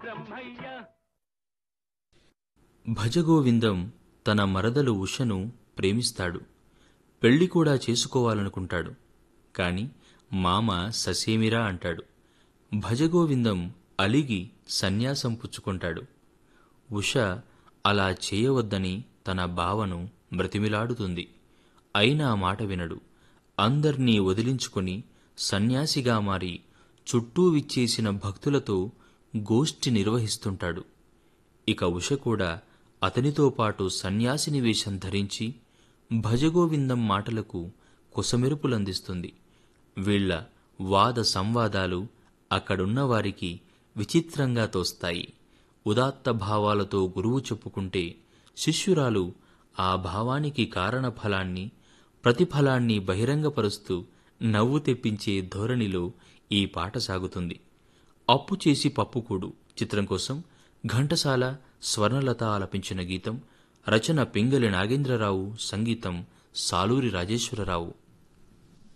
బ్రహ్మయ్య భజగోవిందం తన మరదలు ఉషను ప్రేమిస్తాడు పెళ్లి కూడా చేసుకోవాలనుకుంటాడు కాని మామ ససేమిరా అంటాడు భజగోవిందం అలిగి సన్యాసం పుచ్చుకుంటాడు ఉష అలా చేయవద్దని తన బావను బ్రతిమిలాడుతుంది అయినా మాట వినడు అందర్నీ వదిలించుకొని సన్యాసిగా మారి చుట్టూ విచ్చేసిన భక్తులతో గోష్ఠి నిర్వహిస్తుంటాడు ఇక ఉష కూడా అతనితో పాటు సన్యాసిని వేషం ధరించి భజగోవిందం మాటలకు కుసమెరుపులందిస్తుంది వీళ్ల వాద సంవాదాలు అక్కడున్న వారికి విచిత్రంగా తోస్తాయి ఉదాత్త భావాలతో గురువు చెప్పుకుంటే శిష్యురాలు ఆ భావానికి కారణఫలాన్ని ప్రతిఫలాన్ని బహిరంగపరుస్తూ నవ్వు తెప్పించే ధోరణిలో ఈ పాట సాగుతుంది అప్పు చేసి పప్పుకూడు చిత్రం కోసం ఘంటసాల స్వర్ణలత ఆలపించిన గీతం రచన పింగళి నాగేంద్రరావు సంగీతం సాలూరి రాజేశ్వరరావు